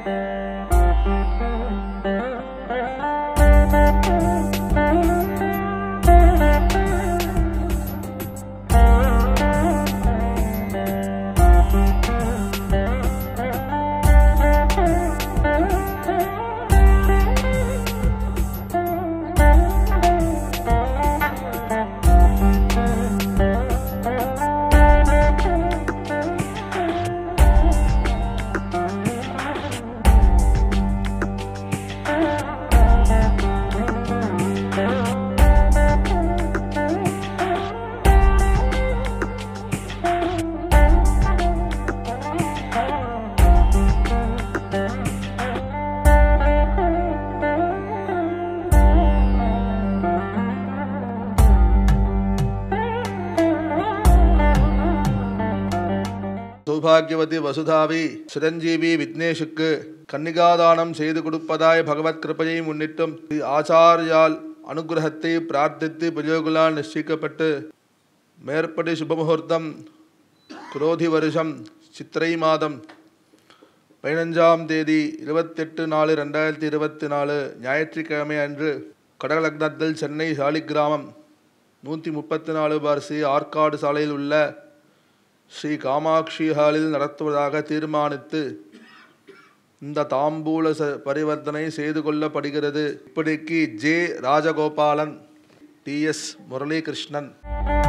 சௌபாகியவதி வசுதாவி சிரஞ்சீவி விக்னேஷுக்கு கன்னிகாதானம் செய்து கொடுப்பதாய் பகவத் கிருபையை முன்னிட்டும் ஸ்ரீ ஆச்சாரியால் அனுகிரகத்தை பிரார்த்தித்து பிரயோகுலால் நிச்சயிக்கப்பட்டு மேற்படி சுபமுகூர்த்தம் குரோதி வருஷம் சித்திரை மாதம் பதினஞ்சாம் தேதி இருபத்தெட்டு நாலு ரெண்டாயிரத்தி இருபத்தி நாலு ஞாயிற்றுக்கிழமை அன்று கடகலக்னத்தில் சென்னை சாலிக்கிராமம் நூற்றி முப்பத்தி நாலு பார் சி ஆற்காடு சாலையில் உள்ள ஸ்ரீ காமாட்சி ஹாலில் நடத்துவதாக தீர்மானித்து இந்த தாம்பூல ச பரிவர்த்தனை செய்து கொள்ளப்படுகிறது இப்படிக்கு J Rajagopalan T S Muralikrishnan